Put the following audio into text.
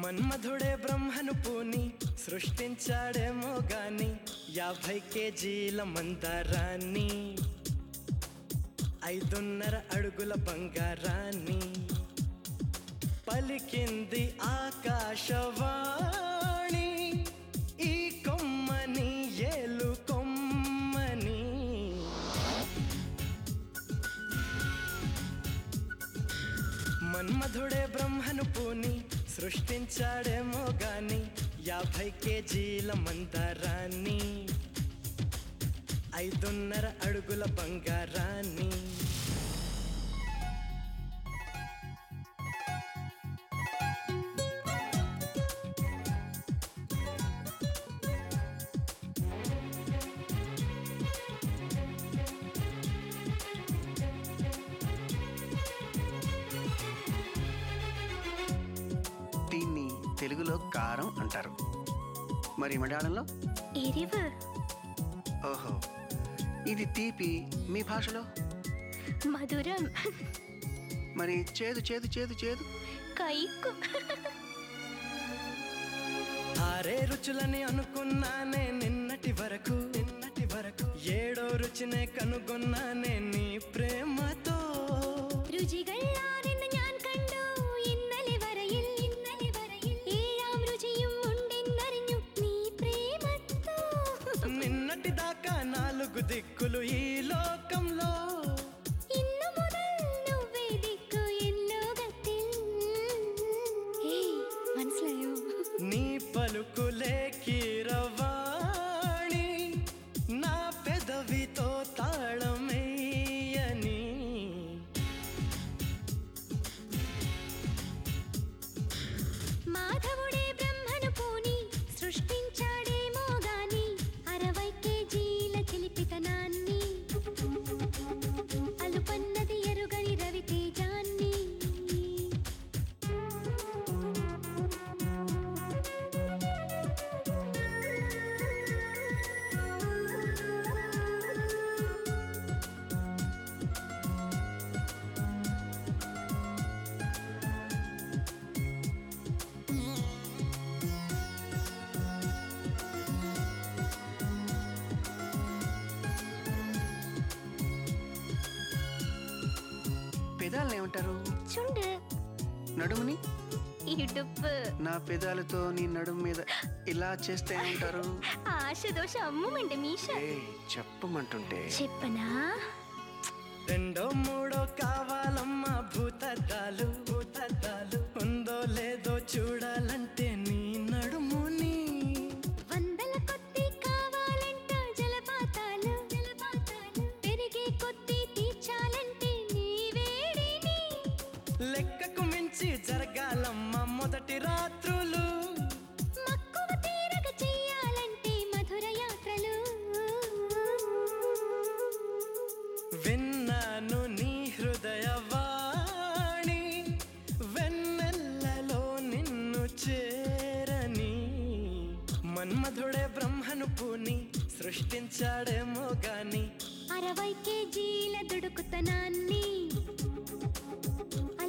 మన్మధుడే బ్రహ్మను పూని సృష్టించాడేమో గాని యాభై కేజీల మందారాన్ని ఐదున్నర అడుగుల బంగారాన్ని పలికింది ఆకాశవాణి ఈ కొమ్మని ఏలు కొమ్మని మన్మధుడే బ్రహ్మను పూని సృష్టించాడేమో గాని యాభై కేజీల మందారాన్ని ఐదున్నర అడుగుల బంగారాన్ని దీన్ని తెలుగులో కారం అంటారు మరి మలయాళంలో ఎరివు ఓహో ఇది తీపి మీ భాషలో మధురం మరి చేదు చేదు చేదు చేదు కైకు ఆరే రుచులని అనుకున్నానే నిన్నటి వరకు నిన్నటి వరకు ఏడో രുചിനെ കനുകൊന്നാനെ നീ പ്രേമത്തോ രുചികളാണെന്ന് ഞാൻ കണ്ടു ഇന്നലെ വരയിൽ ഇന്നലെ വരയിൽ ഏഴാം രുചിയും ഉണ്ടെന്നറിഞ്ഞു നീ പ്രേമത്തോ నిన్నటి దాకా నాలుగు దిక్కులు ఈ లోకంలో ഇന്നു മുതൽ నువ్వే దిక్కు ఎన్ లోകത്തിൽ ഏയ് മനസ്സിലായോ నీ పలుకులే కీరవాణి నా పెదవితో తాళమేయని మాధవుడే బ్రహ్మను పూని సృష్టించాడేమో గాని అరవై కేజీల చిలిపితనాన్ని అలుపన్నది ఎరుగని రవితేజాన్ని పెదాలను ఏమంటారు చుండు నడుముని ఇడుపు నా పెదాలతో నీ నడుము మీద ఇలా చేస్తే ఏమంటారు ఆశ దోష అమ్ముమండి మీష ఏ చెప్పమంటుంటే చెప్పనా రెండో మూడో కావాలమ్మా భూతద్దాలు భూతద్దాలు ఉందో లేదో చూడాలంటే నీ నడుముని వందల కొద్ది కావాలంట జలపాతాలు జలపాతాలు పెరిగే కొద్ది తీర్చాలంటే నీ వేడిని లెక్కకు మించి జరగాలమ్మా మొదటి రాత్రులు మక్కువ తీరగ చెయ్యాలంటే మధుర యాత్రలు విన్నాను నీ హృదయవాణి వెన్నెల్లలో నిన్ను చేరని మన్మధుడే బ్రహ్మను పూని సృష్టించాడేమో గాని అరవై కేజీల దుడుకుతనాన్ని